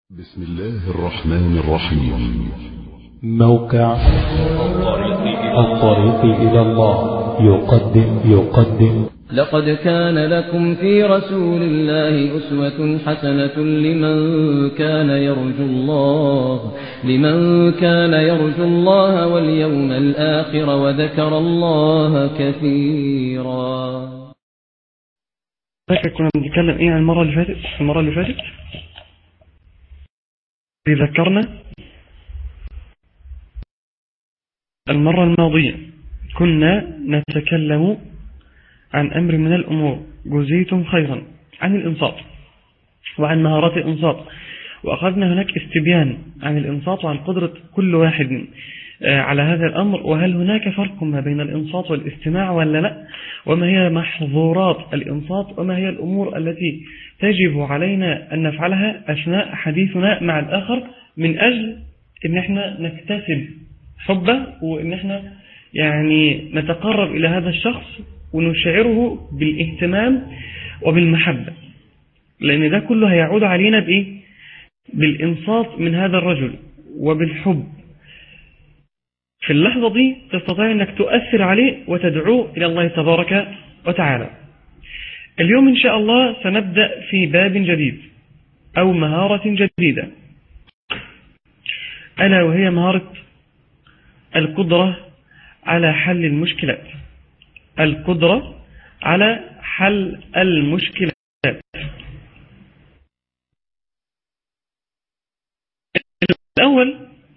بسم الله الرحمن الرحيم موقع الطريق إلى الله يقدم يقدم لقد كان لكم في رسول الله أسوة حسنة لمن كان يرجو الله لمن كان يرجو الله واليوم الآخر وذكر الله كثيرا فاكر كنا بنتكلم ايه عن المرة اللي فاتت المرة اللي فاتت ذكرنا المرة الماضية كنا نتكلم عن أمر من الأمور جزيتم خيرا عن الإنصات وعن مهارات الإنصات وأخذنا هناك استبيان عن الإنصات وعن قدرة كل واحد على هذا الأمر وهل هناك فرق ما بين الإنصات والاستماع ولا لا وما هي محظورات الإنصات وما هي الأمور التي تجب علينا أن نفعلها أثناء حديثنا مع الآخر من أجل أن احنا نكتسب حبه وأن احنا يعني نتقرب إلى هذا الشخص ونشعره بالاهتمام وبالمحبة لأن ده كله هيعود علينا بإيه؟ بالإنصات من هذا الرجل وبالحب في اللحظة دي تستطيع أنك تؤثر عليه وتدعوه إلى الله تبارك وتعالى اليوم إن شاء الله سنبدأ في باب جديد أو مهارة جديدة ألا وهي مهارة القدرة على حل المشكلات القدرة على حل المشكلات الأول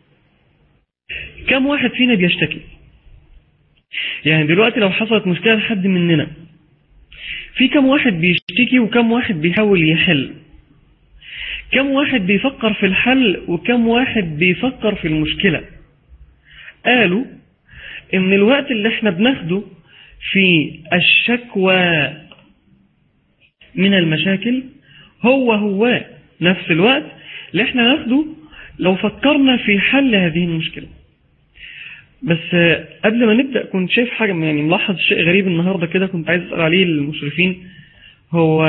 كم واحد فينا بيشتكي يعني دلوقتي لو حصلت مشكلة لحد مننا في كم واحد بيشتكي وكم واحد بيحاول يحل كم واحد بيفكر في الحل وكم واحد بيفكر في المشكلة قالوا ان الوقت اللي احنا بناخده في الشكوى من المشاكل هو هو نفس الوقت اللي احنا ناخده لو فكرنا في حل هذه المشكلة بس قبل ما نبدأ كنت شايف حاجة يعني ملاحظ شيء غريب النهاردة كده كنت عايز أسأل عليه المشرفين هو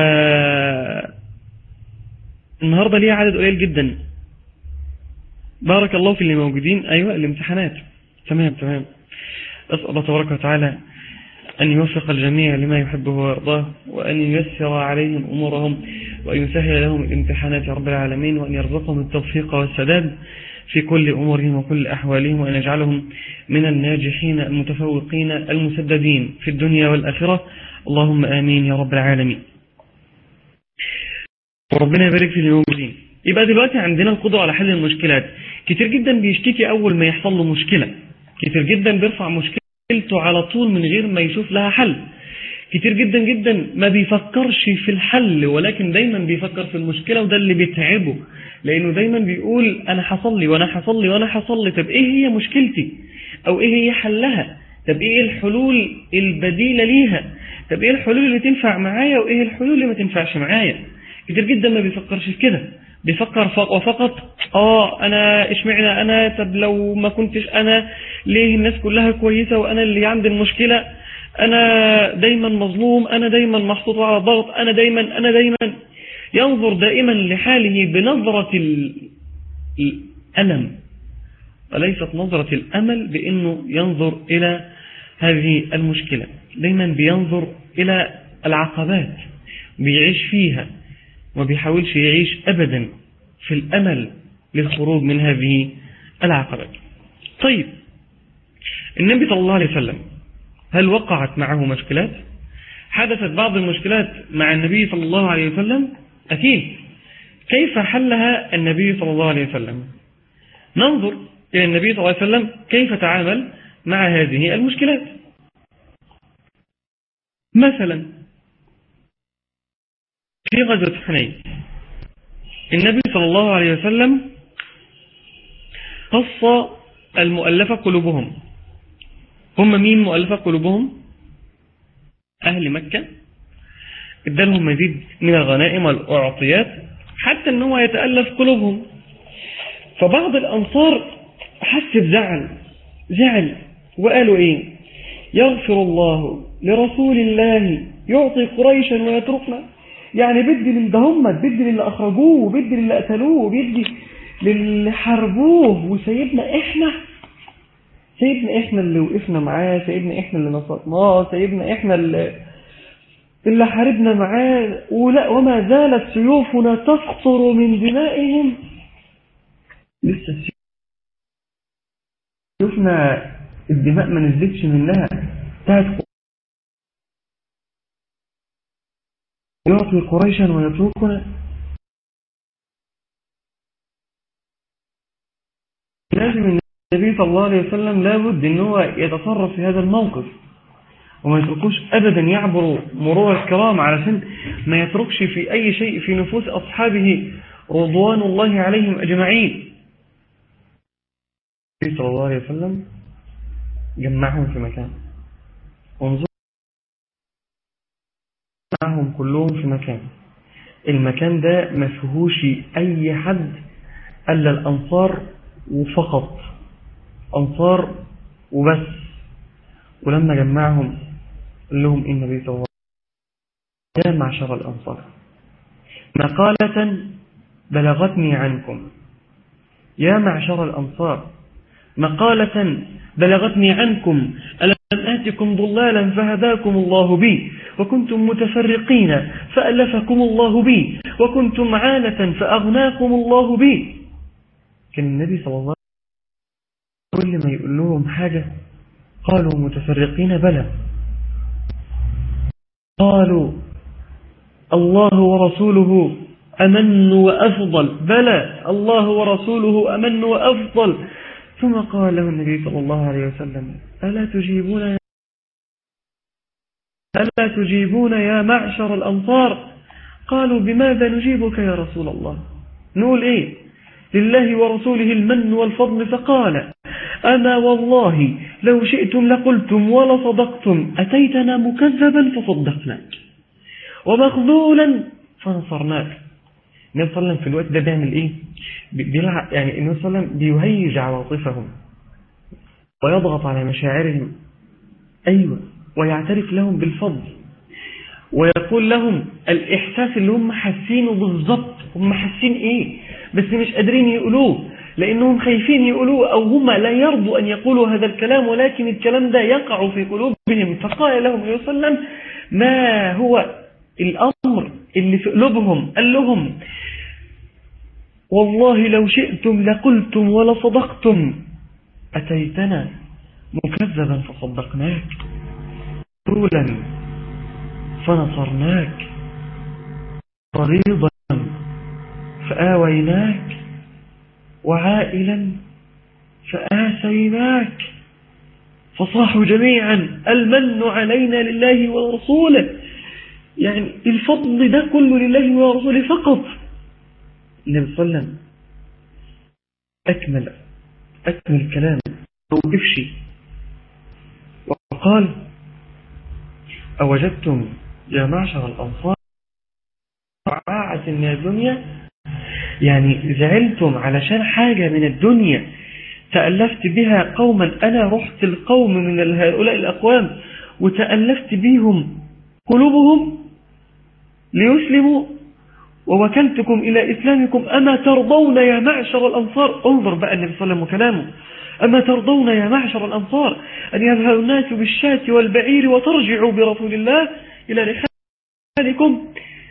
النهاردة ليه عدد قليل جدا بارك الله في اللي موجودين أيوة الامتحانات تمام تمام أسأل الله تبارك وتعالى أن يوفق الجميع لما يحبه ويرضاه وأن ييسر عليهم أمورهم وأن يسهل لهم الامتحانات يا رب العالمين وأن يرزقهم التوفيق والسداد في كل أمورهم وكل أحوالهم وأن يجعلهم من الناجحين المتفوقين المسددين في الدنيا والآخرة اللهم آمين يا رب العالمين وربنا يبارك في الموجودين يبقى دلوقتي عندنا القدرة على حل المشكلات كتير جدا بيشتكي أول ما يحصل له مشكلة كتير جدا بيرفع مشكلته على طول من غير ما يشوف لها حل كتير جدا جدا ما بيفكرش في الحل ولكن دايما بيفكر في المشكلة وده اللي بيتعبه لأنه دايما بيقول أنا حصل لي وأنا حصل لي وأنا حصل لي طب إيه هي مشكلتي أو إيه هي حلها طب إيه الحلول البديلة ليها طب إيه الحلول اللي تنفع معايا وإيه الحلول اللي ما تنفعش معايا كتير جدا ما بيفكرش في كده بيفكر فقط وفقط اه انا اشمعنى انا طب لو ما كنتش انا ليه الناس كلها كويسة وانا اللي عندي المشكلة انا دايما مظلوم انا دايما محطوط على ضغط انا دايما انا دايما ينظر دائما لحاله بنظرة الألم وليست نظرة الأمل بأنه ينظر إلى هذه المشكلة دايما بينظر إلى العقبات بيعيش فيها وما بيحاولش يعيش أبدا في الأمل للخروج من هذه العقبات طيب النبي صلى الله عليه وسلم هل وقعت معه مشكلات حدثت بعض المشكلات مع النبي صلى الله عليه وسلم أكيد كيف حلها النبي صلى الله عليه وسلم ننظر إلى النبي صلى الله عليه وسلم كيف تعامل مع هذه المشكلات مثلا في غزوة حنين النبي صلى الله عليه وسلم قص المؤلفة قلوبهم هم مين مؤلفة قلوبهم أهل مكة ادالهم مزيد من الغنائم والأعطيات حتى ان هو يتألف قلوبهم فبعض الأنصار حس بزعل زعل وقالوا ايه يغفر الله لرسول الله يعطي قريشا ويتركنا يعني بدي من ده هم بدي للي أخرجوه وبدي للي قتلوه وبدي للي حاربوه وسيبنا إحنا سيبنا إحنا اللي وقفنا معاه سيبنا إحنا اللي نصرناه سيبنا إحنا اللي اللي حاربنا معاه ولا وما زالت سيوفنا تقطر من دمائهم لسه سيوفنا الدماء ما نزلتش منها بتاعت يعطي قريشا ويتركنا لازم النبي صلى الله عليه وسلم لابد ان هو يتصرف في هذا الموقف وما يتركوش ابدا يعبروا مرور الكرام علشان ما يتركش في اي شيء في نفوس اصحابه رضوان الله عليهم اجمعين النبي صلى الله عليه وسلم جمعهم في مكان وانظر معهم كلهم في مكان المكان ده ما فيهوش اي حد الا الانصار وفقط انصار وبس ولما جمعهم قال لهم إن النبي صلى الله عليه وسلم يا معشر الأنصار مقالة بلغتني عنكم يا معشر الأنصار مقالة بلغتني عنكم ألم آتكم ضلالا فهداكم الله بي وكنتم متفرقين فألفكم الله بي وكنتم عالة فأغناكم الله بي كان النبي صلى الله عليه وسلم كل ما يقول لهم حاجة قالوا متفرقين بلى قالوا الله ورسوله أمن وأفضل بلى الله ورسوله أمن وأفضل ثم قال له النبي صلى الله عليه وسلم ألا تجيبون يا ألا تجيبون يا معشر الأنصار قالوا بماذا نجيبك يا رسول الله نقول إيه لله ورسوله المن والفضل فقال أما والله لو شئتم لقلتم ولصدقتم أتيتنا مكذبا فصدقناك ومخذولا فنصرناك النبي صلى الله عليه وسلم في الوقت ده بيعمل ايه بيلعب يعني النبي صلى الله عليه وسلم بيهيج عواطفهم ويضغط على مشاعرهم ايوه ويعترف لهم بالفضل ويقول لهم الاحساس اللي هم حاسينه بالظبط هم حاسين ايه بس مش قادرين يقولوه لأنهم خايفين يقولوا أو هم لا يرضوا أن يقولوا هذا الكلام ولكن الكلام ده يقع في قلوبهم فقال لهم عليه وسلم ما هو الأمر اللي في قلوبهم قال لهم والله لو شئتم لقلتم ولصدقتم أتيتنا مكذبا فصدقناك طولا فنصرناك طريضا فآويناك وعائلا فآسيناك فصاحوا جميعا المن علينا لله ورسوله يعني الفضل ده كله لله ورسوله فقط النبي صلى الله عليه وسلم أكمل أكمل كلام وقفشي وقال أوجدتم يا معشر الأنصار عاعة من الدنيا يعني زعلتم علشان حاجة من الدنيا تألفت بها قوما أنا رحت القوم من هؤلاء الأقوام وتألفت بهم قلوبهم ليسلموا ووكلتكم إلى إسلامكم أما ترضون يا معشر الأنصار انظر بقى النبي صلى الله عليه وسلم وكلامه أما ترضون يا معشر الأنصار أن يذهب الناس بالشاة والبعير وترجعوا برسول الله إلى رحالكم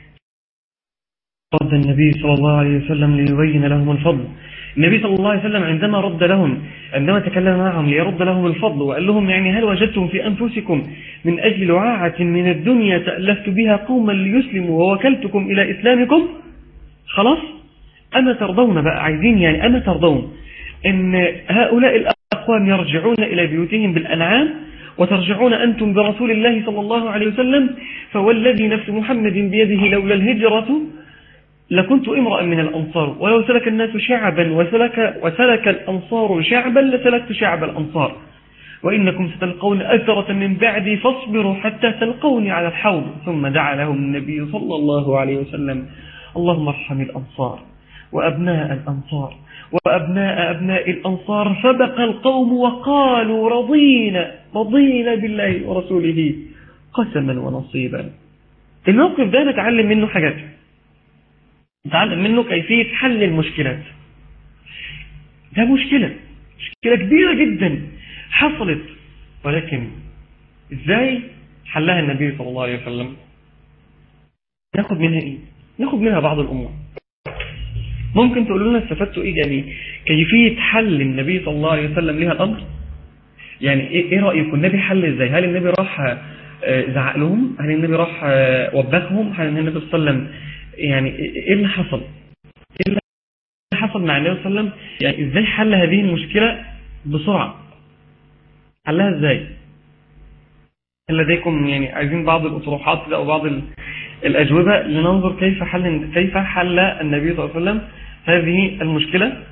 رد النبي صلى الله عليه وسلم ليبين لهم الفضل النبي صلى الله عليه وسلم عندما رد لهم عندما تكلم معهم ليرد لهم الفضل وقال لهم يعني هل وجدتم في أنفسكم من أجل لعاعة من الدنيا تألفت بها قوما ليسلموا ووكلتكم إلى إسلامكم خلاص أما ترضون بقى عايزين يعني أما ترضون أن هؤلاء الأقوام يرجعون إلى بيوتهم بالأنعام وترجعون أنتم برسول الله صلى الله عليه وسلم فوالذي نفس محمد بيده لولا الهجرة لكنت امرأ من الأنصار ولو سلك الناس شعبا وسلك, وسلك الأنصار شعبا لسلكت شعب الأنصار وإنكم ستلقون أثرة من بعدي فاصبروا حتى تلقوني على الحوض ثم دعا لهم النبي صلى الله عليه وسلم اللهم ارحم الأنصار وأبناء الأنصار وأبناء أبناء الأنصار فبقى القوم وقالوا رضينا رضينا بالله ورسوله قسما ونصيبا الموقف ده نتعلم منه حاجات نتعلم منه كيفية حل المشكلات ده مشكلة مشكلة كبيرة جدا حصلت ولكن ازاي حلها النبي صلى الله عليه وسلم ناخد منها ايه ناخد منها بعض الامور ممكن تقولوا لنا استفدتوا ايه يعني كيفية حل النبي صلى الله عليه وسلم لها الامر يعني ايه, إيه رأيكم النبي حل ازاي هل النبي راح آه، زعق لهم هل النبي راح آه، وبخهم هل النبي صلى الله عليه وسلم يعني ايه اللي حصل ايه اللي حصل مع النبي صلى الله عليه وسلم يعني ازاي حل هذه المشكلة بسرعة حلها ازاي هل لديكم يعني عايزين بعض الاطروحات كده او بعض ال- الاجوبة لننظر كيف حل كيف حل النبي صلى الله عليه وسلم هذه المشكلة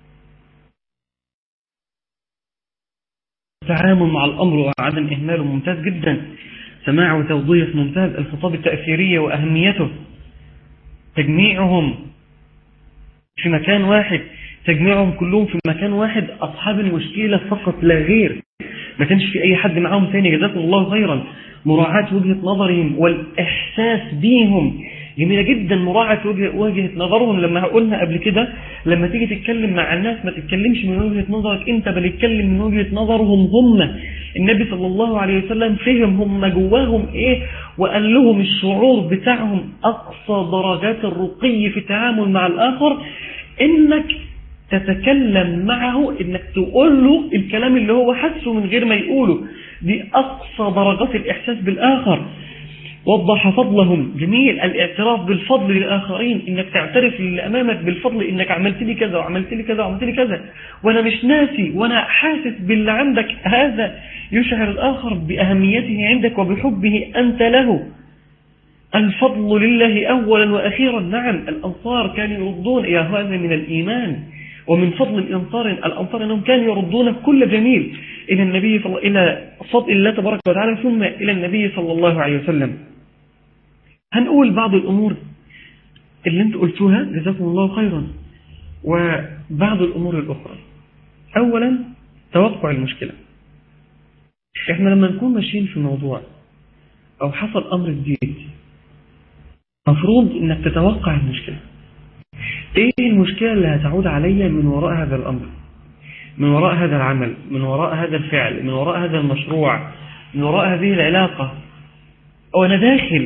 التعامل مع الأمر وعدم إهماله ممتاز جدا سماع وتوضيح ممتاز الخطاب التأثيرية وأهميته تجميعهم في مكان واحد تجميعهم كلهم في مكان واحد أصحاب المشكلة فقط لا غير ما كانش في أي حد معاهم تاني جزاكم الله خيرا مراعاة وجهة نظرهم والإحساس بيهم جميلة جدا مراعاة وجه- وجهة نظرهم لما قلنا قبل كده لما تيجي تتكلم مع الناس ما تتكلمش من وجهة نظرك انت بل اتكلم من وجهة نظرهم هم النبي صلى الله عليه وسلم فهم هم جواهم ايه وقال لهم الشعور بتاعهم اقصى درجات الرقي في التعامل مع الاخر انك تتكلم معه انك تقول له الكلام اللي هو حسه من غير ما يقوله دي اقصى درجات الاحساس بالاخر وضح فضلهم جميل الاعتراف بالفضل للآخرين انك تعترف للي امامك بالفضل انك عملت لي كذا وعملت لي كذا وعملت لي كذا وانا مش ناسي وانا حاسس باللي عندك هذا يشعر الاخر باهميته عندك وبحبه انت له الفضل لله اولا واخيرا نعم الانصار كانوا يردون يا هذا من الايمان ومن فضل الانصار الانصار انهم كانوا يردون كل جميل الى النبي صلى الى فضل الله تبارك وتعالى ثم الى النبي صلى الله عليه وسلم هنقول بعض الأمور اللي انت قلتوها جزاكم الله خيرا وبعض الأمور الأخرى أولا توقع المشكلة احنا لما نكون ماشيين في موضوع أو حصل أمر جديد مفروض انك تتوقع المشكلة ايه المشكلة اللي هتعود عليا من وراء هذا الأمر من وراء هذا العمل من وراء هذا الفعل من وراء هذا المشروع من وراء هذه العلاقة وأنا داخل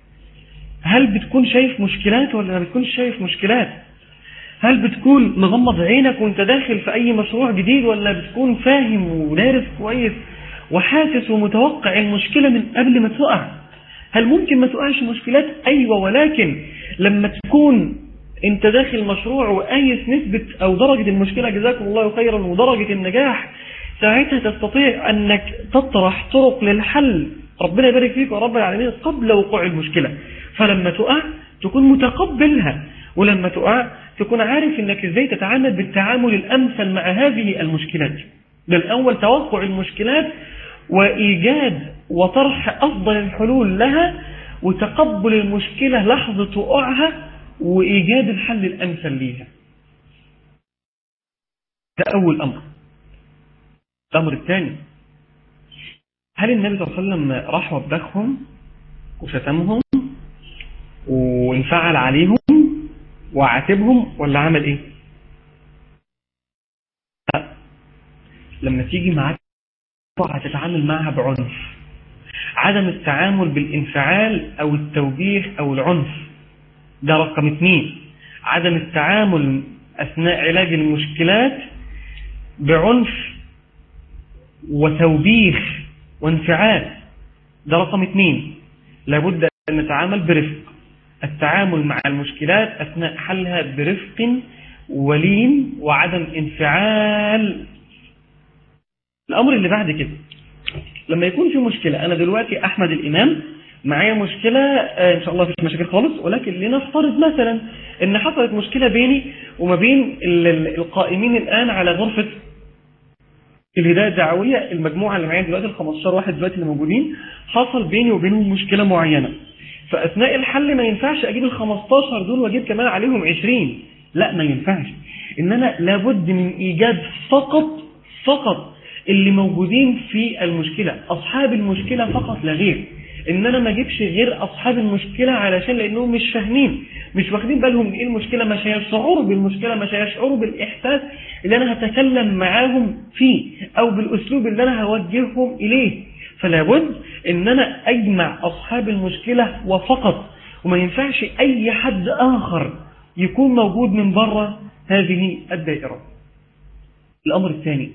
هل بتكون شايف مشكلات ولا ما بتكونش شايف مشكلات هل بتكون مغمض عينك وانت داخل في اي مشروع جديد ولا بتكون فاهم ودارس كويس وحاسس ومتوقع المشكلة من قبل ما تقع هل ممكن ما تقعش مشكلات ايوه ولكن لما تكون انت داخل مشروع وقايس نسبة او درجة المشكلة جزاكم الله خيرا ودرجة النجاح ساعتها تستطيع انك تطرح طرق للحل ربنا يبارك فيك يا رب العالمين قبل وقوع المشكلة فلما تقع تكون متقبلها ولما تقع تكون عارف انك ازاي تتعامل بالتعامل الامثل مع هذه المشكلات ده الاول توقع المشكلات وايجاد وطرح افضل الحلول لها وتقبل المشكلة لحظة وقوعها وايجاد الحل الامثل ليها ده اول امر الامر الثاني هل النبي صلى الله عليه وسلم راح وبخهم وشتمهم وانفعل عليهم وعاتبهم ولا عمل ايه لا. لما تيجي معاك هتتعامل معها بعنف عدم التعامل بالانفعال او التوبيخ او العنف ده رقم اثنين عدم التعامل اثناء علاج المشكلات بعنف وتوبيخ وانفعال ده رقم اثنين لابد أن نتعامل برفق التعامل مع المشكلات أثناء حلها برفق ولين وعدم انفعال الأمر اللي بعد كده لما يكون في مشكلة أنا دلوقتي أحمد الإمام معايا مشكلة آه، إن شاء الله فيش مشاكل خالص ولكن لنفترض مثلا إن حصلت مشكلة بيني وما بين ال- ال- القائمين الآن على غرفة الهداية الدعوية المجموعة اللي معايا دلوقتي ال 15 واحد دلوقتي اللي موجودين حصل بيني وبينهم مشكلة معينة فأثناء الحل ما ينفعش أجيب ال 15 دول وأجيب كمان عليهم 20 لا ما ينفعش إن أنا لابد من إيجاد فقط فقط اللي موجودين في المشكلة أصحاب المشكلة فقط لا غير ان انا ما اجيبش غير اصحاب المشكلة علشان لانهم مش فاهمين مش واخدين بالهم ايه المشكلة مش هيشعروا بالمشكلة مش هيشعروا بالاحساس اللي انا هتكلم معاهم فيه او بالاسلوب اللي انا هوجههم اليه فلا بد ان انا اجمع اصحاب المشكلة وفقط وما ينفعش اي حد اخر يكون موجود من بره هذه الدائرة الامر الثاني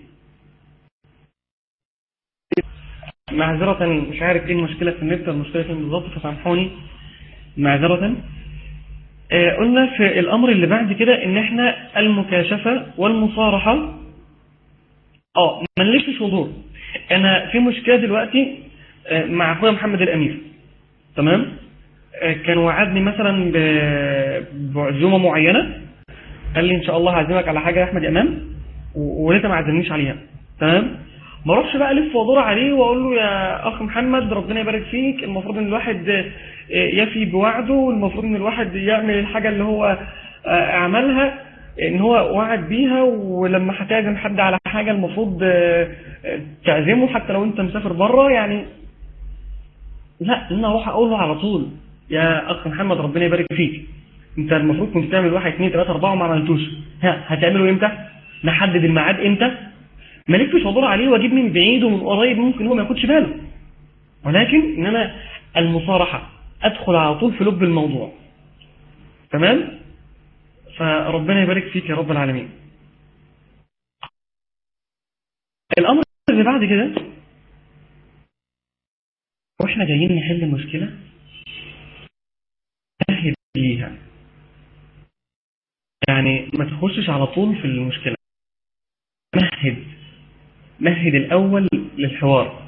معذرة مش عارف ايه المشكلة في النت المشكلة فين بالظبط فسامحوني معذرة آه قلنا في الامر اللي بعد كده ان احنا المكاشفة والمصارحة اه ما نلفش وضوح انا في مشكلة دلوقتي آه مع اخويا محمد الامير تمام آه كان وعدني مثلا بعزومة معينة قال لي ان شاء الله هعزمك على حاجة يا احمد امام ولسه ما عزمنيش عليها تمام ما اروحش بقى الف وادور عليه واقول له يا اخ محمد ربنا يبارك فيك المفروض ان الواحد يفي بوعده والمفروض ان الواحد يعمل الحاجة اللي هو اعملها ان هو وعد بيها ولما هتعزم حد على حاجة المفروض تعزمه حتى لو انت مسافر بره يعني لا انا اروح اقول له على طول يا اخ محمد ربنا يبارك فيك انت المفروض كنت تعمل واحد اثنين ثلاثة اربعة وما عملتوش ها هتعمله امتى نحدد الميعاد امتى ما لفش وادور عليه واجيب من بعيد ومن قريب ممكن هو ما ياخدش باله ولكن ان انا المصارحة ادخل على طول في لب الموضوع تمام فربنا يبارك فيك يا رب العالمين الامر اللي بعد كده واحنا جايين نحل مشكلة مهد ليها يعني ما تخشش على طول في المشكلة مهد مهد الأول للحوار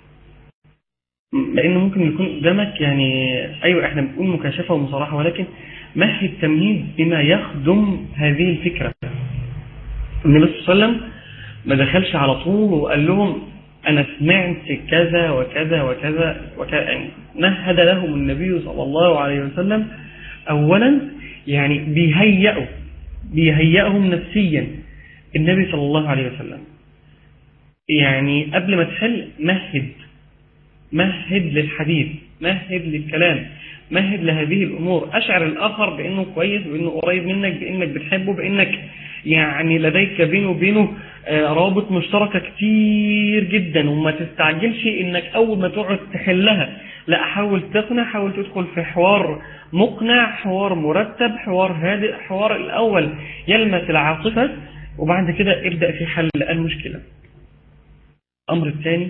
لأنه ممكن يكون قدامك يعني أيوة إحنا بنقول مكاشفة ومصارحة ولكن مهد تمهيد بما يخدم هذه الفكرة النبي صلى الله عليه وسلم ما دخلش على طول وقال لهم أنا سمعت كذا وكذا وكذا وكذا يعني مهد لهم النبي صلى الله عليه وسلم أولا يعني بيهيئوا بيهيئهم نفسيا النبي صلى الله عليه وسلم يعني قبل ما تحل مهد مهد للحديث مهد للكلام مهد لهذه الأمور أشعر الآخر بأنه كويس بأنه قريب منك بأنك بتحبه بأنك يعني لديك بينه وبينه رابط مشتركة كتير جدا وما تستعجلش انك اول ما تقعد تحلها لا حاول تقنع حاول تدخل في حوار مقنع حوار مرتب حوار هادئ حوار الاول يلمس العاطفة وبعد كده ابدأ في حل المشكلة الامر الثاني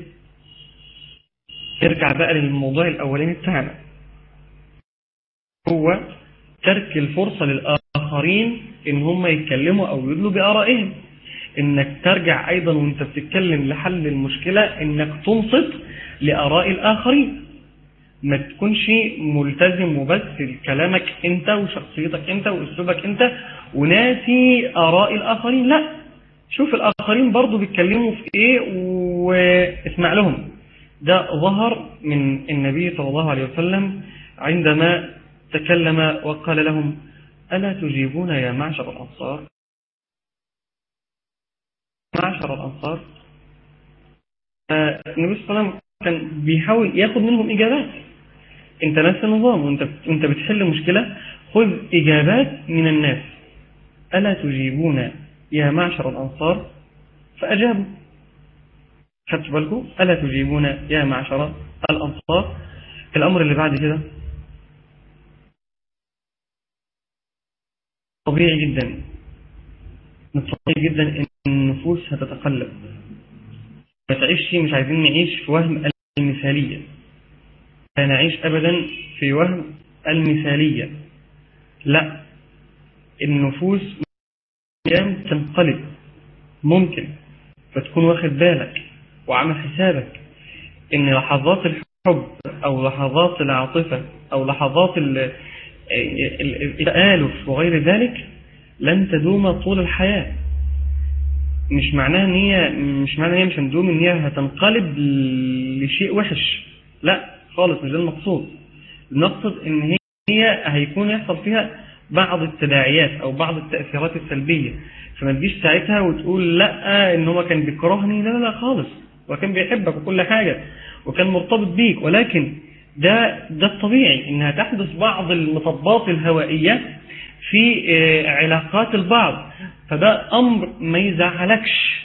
ارجع بقى للموضوع الاولاني بتاعنا هو ترك الفرصة للآخرين ان هم يتكلموا او يدلوا بآرائهم انك ترجع ايضا وانت بتتكلم لحل المشكلة انك تنصت لآراء الآخرين ما تكونش ملتزم وبس لكلامك انت وشخصيتك انت واسلوبك انت وناسي آراء الآخرين لا شوف الآخرين برضو بيتكلموا في ايه واسمع لهم ده ظهر من النبي صلى الله عليه وسلم عندما تكلم وقال لهم ألا تجيبون يا معشر الأنصار معشر الأنصار النبي صلى الله عليه وسلم كان بيحاول ياخد منهم إجابات انت نفس النظام وانت انت بتحل مشكلة خذ إجابات من الناس ألا تجيبون يا معشر الأنصار فأجابوا خدت بالكم ألا تجيبون يا معشر الأنصار الأمر اللي بعد كده طبيعي جدا طبيعي جدا ان النفوس هتتقلب ما تعيش مش عايزين نعيش في وهم المثالية لا نعيش ابدا في وهم المثالية لا النفوس ايام تنقلب ممكن فتكون واخد بالك وعامل حسابك ان لحظات الحب او لحظات العاطفة او لحظات التآلف وغير ذلك لن تدوم طول الحياة مش معناها ان هي مش معناها ان هي مش هتدوم ان هي هتنقلب لشيء وحش لا خالص مش ده المقصود المقصد ان هي هيكون يحصل فيها بعض التداعيات او بعض التأثيرات السلبية فما تجيش ساعتها وتقول لا ان هو كان بيكرهني لا لا لا خالص هو كان بيحبك وكل حاجة وكان مرتبط بيك ولكن ده ده الطبيعي انها تحدث بعض المطبات الهوائية في آه، علاقات البعض فده امر ما يزعلكش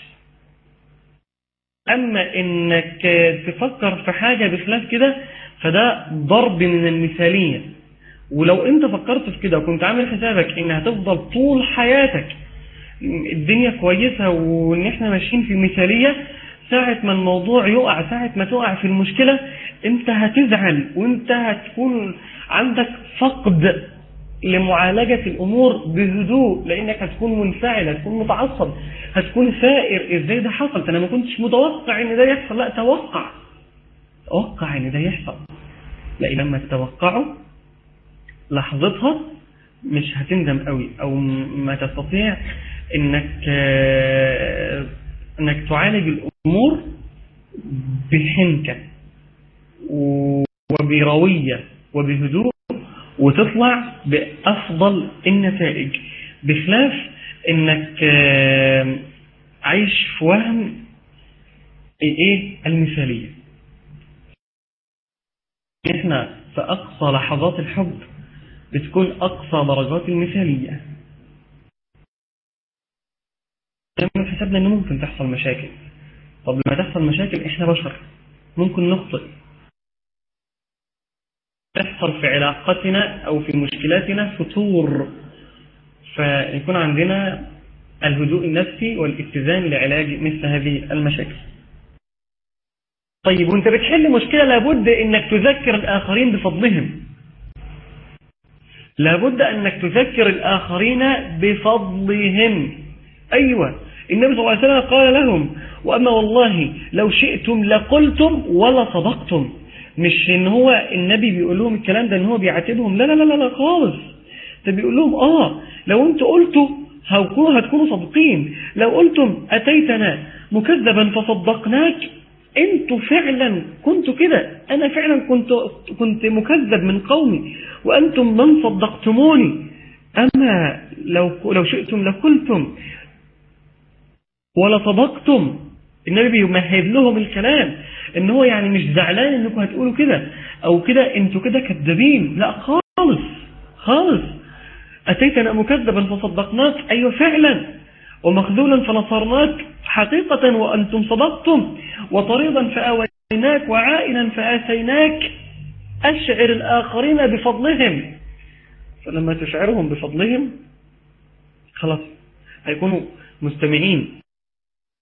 اما انك آه، تفكر في حاجة بخلاف كده فده ضرب من المثالية ولو انت فكرت في كده وكنت عامل حسابك انها تفضل طول حياتك الدنيا كويسة وان احنا ماشيين في مثالية ساعة ما الموضوع يقع ساعة ما تقع في المشكلة انت هتزعل وانت هتكون عندك فقد لمعالجة الامور بهدوء لانك هتكون منفعل هتكون متعصب هتكون ثائر ازاي ده حصل انا ما كنتش متوقع ان ده يحصل لا توقع توقع ان ده يحصل لان لما تتوقعه لحظتها مش هتندم قوي او ما تستطيع انك آه، انك تعالج الامور بحنكة وبروية وبهدوء وتطلع بافضل النتائج بخلاف انك آه، عايش في وهم ايه المثالية احنا في اقصى لحظات الحب بتكون أقصى درجات المثالية نعمل حسابنا أنه ممكن تحصل مشاكل طب لما تحصل مشاكل إحنا بشر ممكن نخطئ تحصل في علاقتنا أو في مشكلاتنا فتور فيكون عندنا الهدوء النفسي والاتزان لعلاج مثل هذه المشاكل طيب وانت بتحل مشكلة لابد انك تذكر الآخرين بفضلهم لابد أنك تذكر الآخرين بفضلهم أيوة النبي صلى الله عليه وسلم قال لهم وأما والله لو شئتم لقلتم ولا صدقتم مش ان هو النبي بيقول لهم الكلام ده ان هو بيعاتبهم لا لا لا لا خالص ده بيقول لهم اه لو انتوا قلتوا هتكونوا هتكونوا صادقين لو قلتم اتيتنا مكذبا فصدقناك انتوا فعلا كنتوا كده انا فعلا كنت كنت مكذب من قومي وانتم من صدقتموني اما لو لو شئتم لقلتم ولا صدقتم النبي بيمهد لهم الكلام ان هو يعني مش زعلان انكم هتقولوا كده او كده انتوا كده كذابين لا خالص خالص اتيتنا مكذبا فصدقناك ايوه فعلا ومخذولا فنصرناك حقيقة وأنتم صدقتم وطريضا فآويناك وعائلا فآتيناك أشعر الآخرين بفضلهم فلما تشعرهم بفضلهم خلاص هيكونوا مستمعين